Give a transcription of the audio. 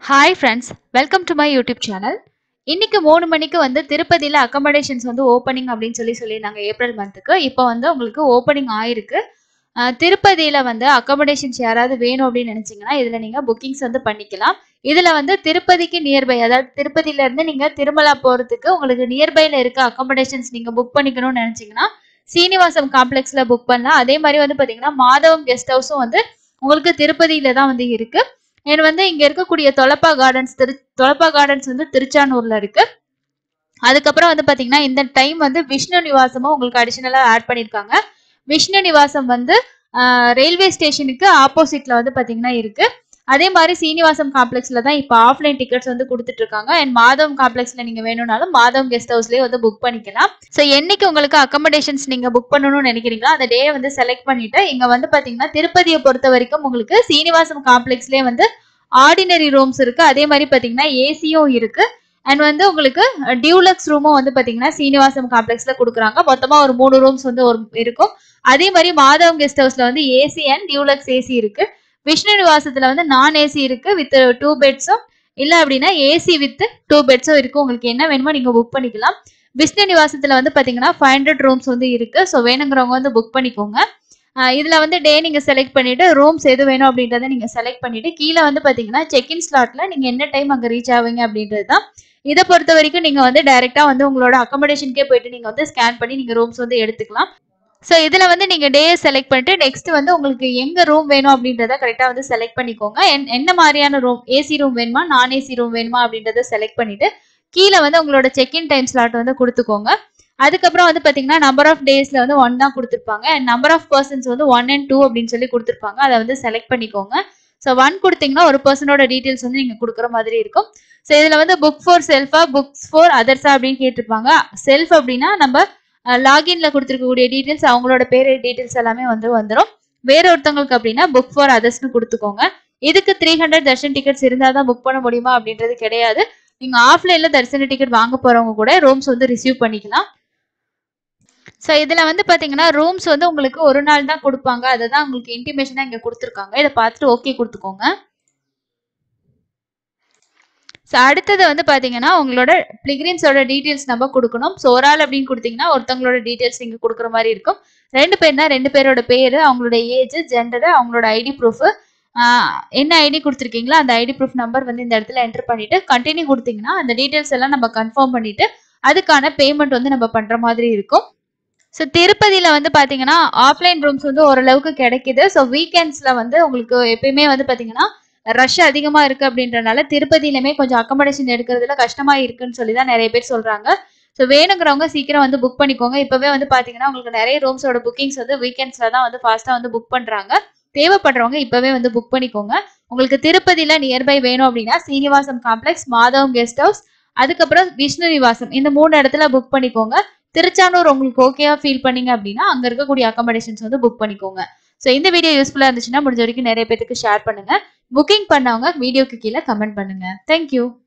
hi friends welcome to my YouTube channel இன்னைக்கு மூணு மணிக்கு வந்து திருப்பதியில் அக்கமடேஷன்ஸ் வந்து ஓப்பனிங் அப்படின்னு சொல்லி சொல்லியிருந்தாங்க ஏப்ரல் மந்த்துக்கு இப்போ வந்து உங்களுக்கு ஓப்பனிங் ஆயிருக்கு அஹ் திருப்பதியில் வந்து அக்கமடேஷன்ஸ் யாராவது வேணும் அப்படின்னு நினச்சிங்கன்னா இதில் நீங்கள் புக்கிங்ஸ் வந்து பண்ணிக்கலாம் இதில் வந்து திருப்பதிக்கு நியர்பை அதாவது திருப்பதியிலேருந்து நீங்கள் திருமலா போகிறதுக்கு உங்களுக்கு நியர்பையில் இருக்க அக்கமடேஷன்ஸ் நீங்கள் புக் பண்ணிக்கணும்னு நினச்சிங்கன்னா சீனிவாசம் காம்ப்ளெக்ஸில் புக் பண்ணலாம் அதே மாதிரி வந்து பார்த்தீங்கன்னா மாதவம் கெஸ்ட் ஹவுஸும் வந்து உங்களுக்கு திருப்பதியில தான் வந்து இருக்கு எனக்கு வந்து இங்க இருக்கக்கூடிய தொலப்பா கார்டன்ஸ் திரு தொலப்பா கார்டன்ஸ் வந்து திருச்சானூர்ல இருக்கு அதுக்கப்புறம் வந்து பாத்தீங்கன்னா இந்த டைம் வந்து விஷ்ணு நிவாசமும் உங்களுக்கு அடிஷனலா ஆட் பண்ணிருக்காங்க விஷ்ணு நிவாசம் வந்து ரயில்வே ஸ்டேஷனுக்கு ஆப்போசிட்ல வந்து பாத்தீங்கன்னா இருக்கு அதே மாதிரி சீனிவாசம் காம்ப்ளெக்ஸ்ல தான் இப்போ ஆஃப்லைன் டிக்கெட்ஸ் வந்து கொடுத்துட்டு இருக்காங்க அண்ட் மாதவம் காம்ப்ளெக்ஸ்ல நீங்க வேணும்னாலும் மாதவம் கெஸ்ட் ஹவுஸ்லயே வந்து புக் பண்ணிக்கலாம் ஸோ என்னைக்கு உங்களுக்கு அக்கமடேஷன்ஸ் நீங்க புக் பண்ணணும்னு நினைக்கிறீங்களோ அந்த டே வந்து செலக்ட் பண்ணிட்டு இங்க வந்து பாத்தீங்கன்னா திருப்பதியை பொறுத்த வரைக்கும் உங்களுக்கு சீனிவாசம் காம்ப்ளெக்ஸ்லயே வந்து ஆர்டினரி ரூம்ஸ் இருக்கு அதே மாதிரி பாத்தீங்கன்னா ஏசியும் இருக்கு அண்ட் வந்து உங்களுக்கு டியூலக்ஸ் ரூமும் வந்து பாத்தீங்கன்னா சீனிவாசம் காம்ப்ளெக்ஸ்ல கொடுக்குறாங்க மொத்தமா ஒரு மூணு ரூம்ஸ் வந்து ஒரு இருக்கும் அதே மாதிரி மாதவம் கெஸ்ட் ஹவுஸ்ல வந்து ஏசி அண்ட் டியூலக்ஸ் ஏசி இருக்கு விஷ்ணு நிவாசத்துல வந்து நான் ஏசி இருக்கு வித் டூ பெட்ஸும் இல்ல அப்படின்னா ஏசி வித் டூ பெட்ஸும் இருக்கு உங்களுக்கு என்ன வேணுமோ நீங்க புக் பண்ணிக்கலாம் விஷ்ணு நிவாசத்துல வந்து பாத்தீங்கன்னா ஃபைவ் ஹண்ட்ரட் ரூம்ஸ் வந்து இருக்கு ஸோ வேணுங்கிறவங்க வந்து புக் பண்ணிக்கோங்க ஆஹ் இதுல வந்து டே நீங்க செலக்ட் பண்ணிட்டு ரூம்ஸ் எது வேணும் அப்படின்றத நீங்க செலக்ட் பண்ணிட்டு கீழே வந்து பாத்தீங்கன்னா செக்இன் ஸ்லாட்ல நீங்க என்ன டைம் அங்க ரீச் ஆவீங்க அப்படின்றது தான் இதை பொறுத்த வரைக்கும் நீங்க வந்து டைரக்டா வந்து உங்களோட அக்கமடேஷனுக்கே போயிட்டு நீங்க வந்து ஸ்கேன் பண்ணி நீங்க ரூம்ஸ் வந்து எடுத்துக்கலாம் ஸோ இதில் வந்து நீங்கள் டே செலக்ட் பண்ணிட்டு நெக்ஸ்ட் வந்து உங்களுக்கு எங்கே ரூம் வேணும் அப்படின்றத கரெக்டாக வந்து செலக்ட் பண்ணிக்கோங்க என் என்ன மாதிரியான ரூம் ஏசி ரூம் வேணுமா நான் ஏசி ரூம் வேணுமா அப்படின்றத செலக்ட் பண்ணிட்டு கீழே வந்து உங்களோட செக்இன் டைம் ஸ்லாட் வந்து கொடுத்துக்கோங்க அதுக்கப்புறம் வந்து பார்த்தீங்கன்னா நம்பர் ஆஃப் டேஸில் வந்து ஒன் தான் கொடுத்துருப்பாங்க அண்ட் நம்பர் ஆஃப் பர்சன்ஸ் வந்து ஒன் அண்ட் டூ அப்படின்னு சொல்லி கொடுத்துருப்பாங்க அதை வந்து செலக்ட் பண்ணிக்கோங்க ஸோ ஒன் கொடுத்தீங்கன்னா ஒரு பர்சனோட டீட்டெயில்ஸ் வந்து நீங்கள் கொடுக்குற மாதிரி இருக்கும் ஸோ இதில் வந்து புக் ஃபார் செல்ஃபா புக்ஸ் ஃபார் அதர்ஸா அப்படின்னு கேட்டிருப்பாங்க செல்ஃப் அப்படின்னா நம்ம லாகின்ல கொடுத்துருக்கக்கூடிய டீட்டெயில்ஸ் அவங்களோட பேர் டீட்டெயில்ஸ் எல்லாமே வந்து வந்துடும் வேற ஒருத்தவங்களுக்கு அப்படின்னா புக் ஃபார் அதர்ஸ்னு கொடுத்துக்கோங்க இதுக்கு த்ரீ ஹண்ட்ரட் தர்ஷன் டிக்கெட்ஸ் இருந்தால் தான் புக் பண்ண முடியுமா அப்படின்றது கிடையாது நீங்க ஆஃப்லைன்ல தரிசன டிக்கெட் வாங்க போறவங்க கூட ரூம்ஸ் வந்து ரிசீவ் பண்ணிக்கலாம் ஸோ இதில் வந்து பார்த்தீங்கன்னா ரூம்ஸ் வந்து உங்களுக்கு ஒரு நாள் தான் கொடுப்பாங்க அதை தான் உங்களுக்கு இன்டிமேஷனாக இங்கே கொடுத்துருக்காங்க இதை பார்த்துட்டு ஓகே கொடுத்துக்கோங்க ஸோ அடுத்தது வந்து பார்த்தீங்கன்னா உங்களோட பிளிகிரின்ஸோட டீட்டெயில்ஸ் நம்ம கொடுக்கணும் ஸோ ஒரு ஆள் அப்படின்னு கொடுத்தீங்கன்னா ஒருத்தவங்களோட டீட்டெயில்ஸ் நீங்கள் கொடுக்குற மாதிரி இருக்கும் ரெண்டு பேர்னா ரெண்டு பேரோட பேர் அவங்களோட ஏஜ் ஜெண்டரு அவங்களோட ஐடி ப்ரூஃப் என்ன ஐடி கொடுத்துருக்கீங்களோ அந்த ஐடி ப்ரூஃப் நம்பர் வந்து இந்த இடத்துல என்டர் பண்ணிட்டு கண்டினியூ கொடுத்தீங்கன்னா அந்த டீட்டெயில்ஸ் எல்லாம் நம்ம கன்ஃபார்ம் பண்ணிட்டு அதுக்கான பேமெண்ட் வந்து நம்ம பண்ணுற மாதிரி இருக்கும் ஸோ திருப்பதியில் வந்து பார்த்தீங்கன்னா ஆஃப்லைன் ரூம்ஸ் வந்து ஓரளவுக்கு கிடைக்குது ஸோ வீக்கெண்ட்ஸில் வந்து உங்களுக்கு எப்பயுமே வந்து பார்த்தீங்கன்னா ரஷ் அதிகமாக இருக்குது அப்படின்றனால திருப்பதியிலுமே கொஞ்சம் அக்கமடேஷன் எடுக்கிறதுல கஷ்டமாக இருக்குன்னு சொல்லி தான் நிறைய பேர் சொல்கிறாங்க ஸோ வேணுங்கிறவங்க சீக்கிரம் வந்து புக் பண்ணிக்கோங்க இப்போவே வந்து பார்த்தீங்கன்னா உங்களுக்கு நிறைய ரூம்ஸோட புக்கிங்ஸ் வந்து வீக்கெண்ட்ஸில் தான் வந்து ஃபாஸ்ட்டாக வந்து புக் பண்ணுறாங்க தேவைப்படுறவங்க இப்போவே வந்து புக் பண்ணிக்கோங்க உங்களுக்கு திருப்பதியில் நியர்பை வேணும் அப்படின்னா Srinivasam complex Madhavam guest house அதுக்கப்புறம் விஷ்ணு நிவாசம் இந்த மூணு இடத்துல புக் பண்ணிக்கோங்க திருச்சானூர் உங்களுக்கு ஓகேவா ஃபீல் பண்ணீங்க அப்படின்னா அங்கே இருக்கக்கூடிய அக்கமடேஷன்ஸ் வந்து புக் பண்ணிக்கோங்க ஸோ இந்த வீடியோ யூஸ்ஃபுல்லாக இருந்துச்சுன்னா முடிஞ்ச வரைக்கும் நிறைய பேருக்கு ஷேர் பண்ணுங்க புக்கிங் பண்ணவங்க வீடியோக்கு கீழே கமெண்ட் பண்ணுங்க தேங்க்யூ